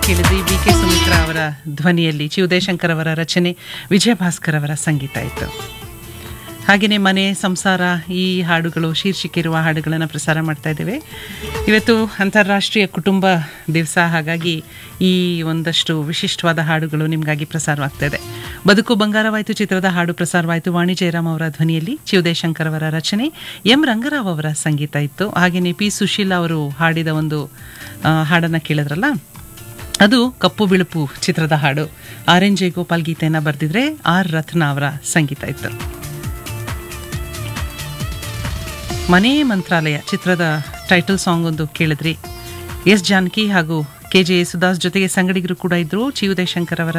ಕೇಳಿದ್ವಿ B K Sumitra ಅವರ ಧ್ವನಿಯಲ್ಲಿ ಚಿ ಉದಯಶಂಕರ್ ಅವರ ರಚನೆ ವಿಜಯ ಭಾಸ್ಕರ್ ಅವರ ಸಂಗೀತ ಇತ್ತು ಹಾಗೆಯೇ ಮನೆ ಸಂಸಾರ ಈ ಹಾಡುಗಳು ಶೀರ್ಷಿಕೆ ಇರುವ ಹಾಡುಗಳನ್ನು ಪ್ರಸಾರ ಮಾಡ್ತಾ ಇದ್ದೇವೆ ಇವತ್ತು ಅಂತಾರಾಷ್ಟ್ರೀಯ ಕುಟುಂಬ ದಿವಸ ಹಾಗಾಗಿ ಈ ಒಂದಷ್ಟು ವಿಶಿಷ್ಟವಾದ ಹಾಡುಗಳು ನಿಮಗಾಗಿ ಪ್ರಸಾರವಾಗ್ತಾ ಇದೆ ಬದುಕು ಬಂಗಾರವಾಯಿತು ಚಿತ್ರದ ಹಾಡು ಪ್ರಸಾರವಾಯಿತು ವಾಣಿ ಜಯರಾಮ್ ಅವರ ಧ್ವನಿಯಲ್ಲಿ ಚಿ ಉದಯಶಂಕರ್ ಅವರ ರಚನೆ ಎಂ ರಂಗರಾವ್ ಅವರ ಸಂಗೀತ ಇತ್ತು ಹಾಗೆಯೇ ಪಿ ಸುಶೀಲಾ ಅವರು ಹಾಡಿದ ಒಂದು ಆ, ಹಾಡನ್ನು ಕೇಳಿದ್ರಲ್ಲ ಅದು ಕಪ್ಪು ಬಿಳುಪು ಚಿತ್ರದ ಹಾಡು ಆರ್ ಎನ್ ಜಯಗೋಪಾಲ್ ಗೀತೆಯನ್ನು ಬರೆದಿದ್ರೆ ಆರ್ ರತ್ನ ಅವರ ಸಂಗೀತ ಇತ್ತು ಮನೆ ಮಂತ್ರಾಲಯ ಚಿತ್ರದ ಟೈಟಲ್ ಸಾಂಗ್ ಒಂದು ಕೇಳಿದ್ರಿ ಎಸ್ ಜಾನಕಿ ಹಾಗೂ ಕೆ ಜೆ ಯೇಸುದಾಸ್ ಜೊತೆಗೆ ಸಂಗಡಿಗರು ಕೂಡ ಇದ್ರು ಚಿ ಉದಯಶಂಕರ್ ಅವರ